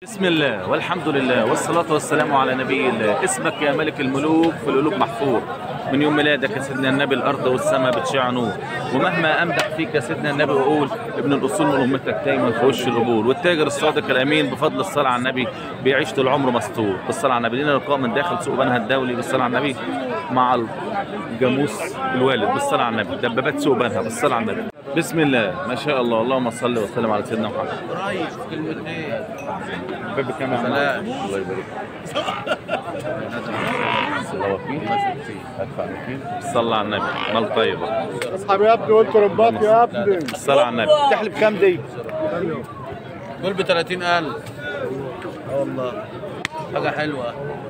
بسم الله والحمد لله والصلاة والسلام على نبي الله اسمك يا ملك الملوك في القلوب محفور من يوم ميلادك يا سيدنا النبي الأرض والسماء بتشع نور ومهما أمدح فيك يا سيدنا النبي وأقول ابن الأصول من أمتك دايما في وش القبول والتاجر الصادق الأمين بفضل الصلاة على النبي بيعيش طول عمره مستور بالصلاة على النبي لنا لقاء من داخل سوق بنها الدولي بالصلاة على النبي مع الجاموس الوالد بالصلاة على النبي دبابات سوق بنها بالصلاة على النبي بسم الله ما شاء الله اللهم صل وسلم على سيدنا محمد قريب كلمتين باب كام يا عم؟ سلام. الله يبارك الله فيك ادفع فيك صلى على النبي مال طيبه اصحاب يا ابني وانت رباط يا ابني الصلاة على النبي تحلب كام دي؟ دول ب 30000 اه والله حاجة حلوة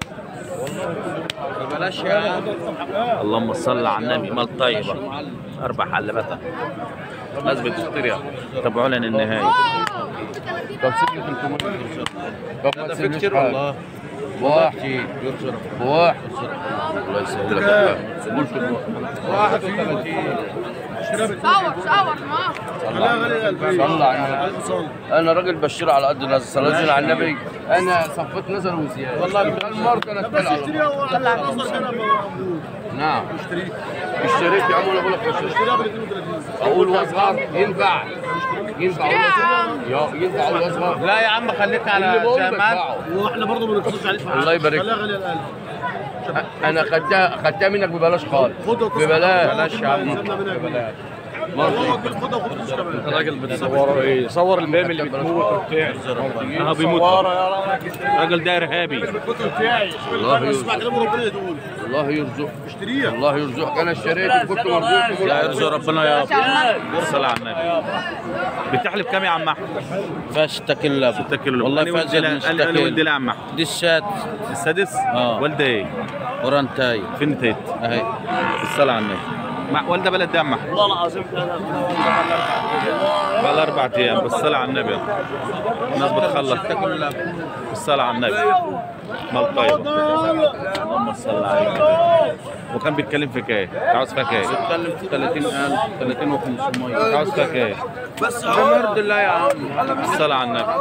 ببلاش يا عم اللهم صل على النبي مال طيبه اربع حلبات ناس بتشتريها تابعوا لنا النهايه طب سيبني 300 طب لا ما ده في تسيبنيش كتير حاجة. والله واحد كتير يرزق واحد الله يسهل لك واحد وثلاثين صور صور ما صلى على النبي انا راجل بشير على قد الناس صلاه على النبي انا صفيت نزل وزياده والله الماركه انا اتكل على الله نعم اشتريت يا عم انا بقول لك اشتري اقول واصغر ينفع ينفع اقول وأصغر؟ يا- ينفع اقول واصغر لا يا عم خليك اللي على بقول زي ما انت. بدفعه. واحنا برضه ما نقصدش عليك الله يبارك خليها غاليه القلب انا خدتها خدتها منك ببلاش خالص خدها وتصل. ببلاش بلاش يا عم سيبنا منها بلاش والله كل خدها وخد فلوس كمان الراجل بتصور ايه صور المام اللي بتموت وبتاع اه بيموت الراجل ده ارهابي الله اسمع يرزق كلام ربنا يقول الله يرزق اشتريها الله يرزقك انا اشتريت وكنت مرزوق لا يرزق ربنا يا رب صلى على النبي بتحلب كام يا عم احمد؟ فاش تاكل لبن 6 كيلو والله أنا ولد فازت لها- مش انا أنا ولد تاكل لها يا عم احمد دي السات السادس آه. والده ايه؟ ورانتاي فين تيت؟ اهي الصلاة على النبي مع والده بلد ده يا عم احمد والله العظيم بقى لها اربع ايام بالصلاة على النبي الناس بتخلص تاكل لبن بالصلاة على النبي مال طيب اللهم صل على النبي وكان بيتكلم في كايه عاوز فيها كايه تتكلم في 30000 3500 عاوز فيها كايه بمرض الله يا عم الصلاة على النبي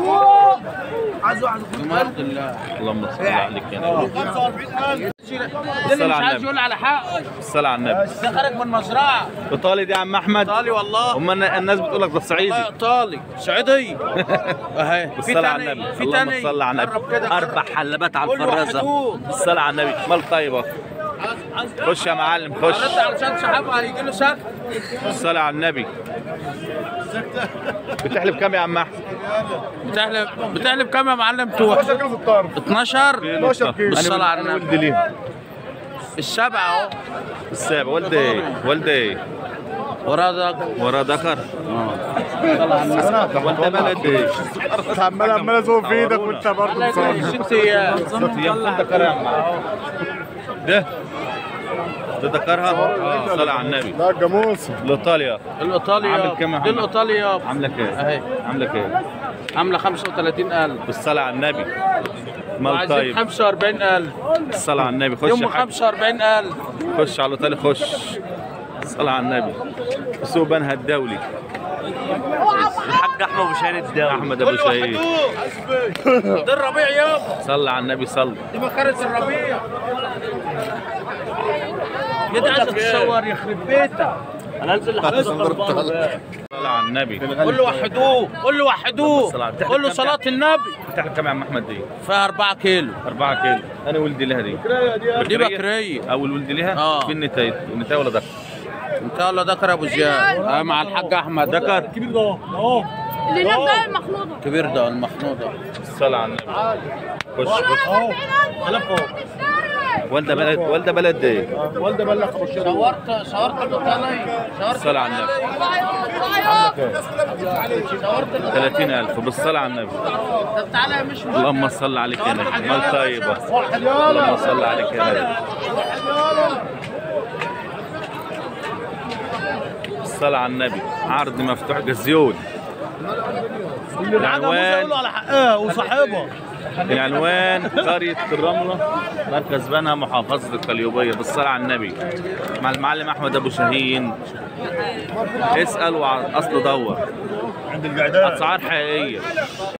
بمرض الله اللهم صل عليك يا نبي 45000 الصلاة مش على عايز النبي يقول على حق الصلاة على النبي ده خارج من مزرعه ايطالي دي يا عم احمد ايطالي والله هم الناس بتقول لك ده صعيدي والله ايطالي صعيدي اهي في بالصلاة على تاني النبي في اللهم تاني صل على قرب النبي كده اربع حلبات على كله الفرازة حدود. بالصلاة على النبي مال طيبة خش يا معلم خش رد علشان صاحبها هيجي له سكت بالصلاة على النبي بتحلب كام يا عم احمد؟ بتحلب بتحلب كام يا معلم توح 12 كيلو في الطرف 12 12 كيلو بالصلاة على أنا النبي. ولد ليه السبعة اهو السابع والده ايه؟ والده ايه؟ ورا ده ورا ذكر والده بلد ايه؟ عمال عمال ازوق في ايدك وانت برضه مصمم ست ايام ست ايام خد ذكر يا عم ده ده ذكرها صلى على النبي لا الجاموس لايطاليا الايطالي عامل كام يا دي محمد؟ الايطالي يابا عامله كام؟ اهي عامله كام؟ عامله 35000 بالصلاة على النبي مال وعايزين طيب 45000 الصلاة على النبي خش يوم يا حاج 45000 خش على الايطالي خش الصلاة على النبي سوق بنها الدولي الحاج احمد ابو شهيد الدولي احمد ابو شهيد ده الربيع يابا صلى على النبي صلى دي مكانة الربيع يا ده عايزك تصور يخرب بيتك صلى على النبي قول له وحدوه قول له وحدوه قول له صلاة النبي بتحلب كام يا عم احمد دي؟ فيها 4 كيلو 4 كيلو انا ولدي لها دي دي بكرية اول ولدي لها آه. في النتاية النتاية ولا ذكر انت ولا ذكر ابو زياد آه مع الحاج احمد ذكر الكبير ده اهو اللي هناك ده المخلوطه كبير ده المخنوطة الصلاة على النبي خش خش اهو خلف اهو والده بلد والده بلد ايه؟ والده بلغ 15 صورت صورت الايطالي صورت الصلاة على النبي صورت 30000 بالصلاة على النبي طب تعالى يا مش اللهم صل عليك يا نبي مال طيبة اللهم صل عليك يا نبي الصلاة على النبي عرض مفتوح جزيون العنوان يقولوا على حقها وصاحبها العنوان قرية الرملة مركز بنها محافظة القليوبية بالصلاة على النبي مع المعلم أحمد أبو شاهين اسأل وعلى الأصل دور عند القعدان أسعار حقيقية